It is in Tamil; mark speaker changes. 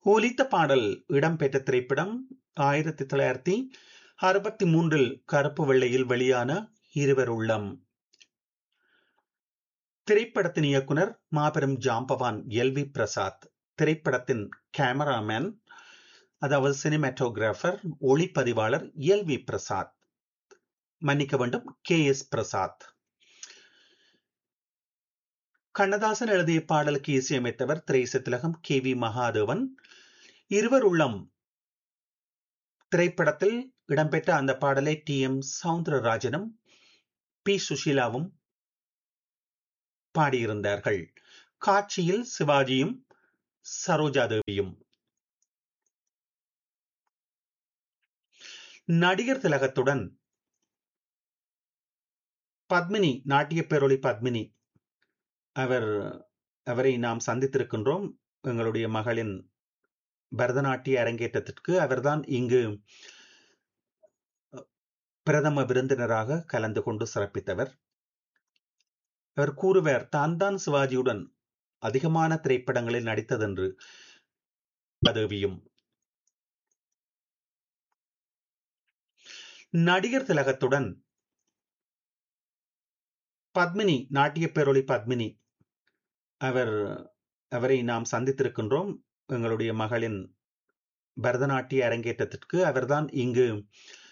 Speaker 1: ஒலித்த பாடல் இடம்பெற்ற திரைப்படம் ஆயிரத்தி தொள்ளாயிரத்தி அறுபத்தி மூன்றில் கருப்பு வெள்ளையில் வெளியான இருவர் உள்ளம் திரைப்படத்தின் இயக்குனர் மாபெரும் ஜாம்பவான் எல் வி பிரசாத் திரைப்படத்தின் கேமராமேன் அதாவது சினிமாட்டோகிராஃபர் ஒளிப்பதிவாளர் எல் வி பிரசாத் மன்னிக்க வேண்டும் கே எஸ் பிரசாத் கண்ணதாசன் எழுதிய பாடலுக்கு இசையமைத்தவர் திரைச திலகம் கே வி மகாதேவன் இருவர் உள்ளம் திரைப்படத்தில் இடம்பெற்ற அந்த பாடலை டி எம் சவுந்தரராஜனும் பி சுஷீலாவும் பாடியிருந்தார்கள் காட்சியில் சிவாஜியும் சரோஜாதேவியும் நடிகர் திலகத்துடன் பத்மினி நாட்டிய பேரொளி பத்மினி அவர் அவரை நாம் சந்தித்திருக்கின்றோம் எங்களுடைய மகளின் பரதநாட்டிய அரங்கேற்றத்திற்கு அவர்தான் இங்கு பிரதம விருந்தினராக கலந்து கொண்டு சிறப்பித்தவர் அவர் கூறுவர் தான் தான் சிவாஜியுடன் அதிகமான திரைப்படங்களில் நடித்ததென்று பதவியும் நடிகர் திலகத்துடன் பத்மினி நாட்டிய பேரொளி பத்மினி அவர் அவரை நாம் சந்தித்திருக்கின்றோம் எங்களுடைய மகளின் பரதநாட்டிய அரங்கேற்றத்திற்கு அவர்தான் இங்கு